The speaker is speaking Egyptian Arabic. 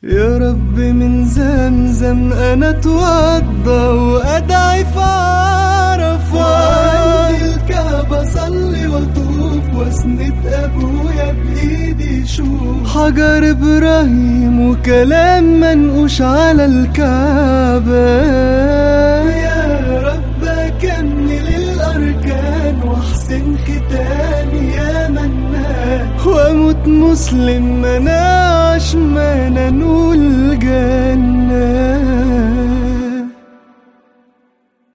يا رب من زمزم انا اتوضى وادعي في عرفات وعند الكعبة صلي واطوف واسند ابويا بايدي شوف حجر ابراهيم وكلام منقوش على الكعبة يا رب اكمل الاركان واحسن ختامي يا منان واموت مسلم مناعش ما ننول جنة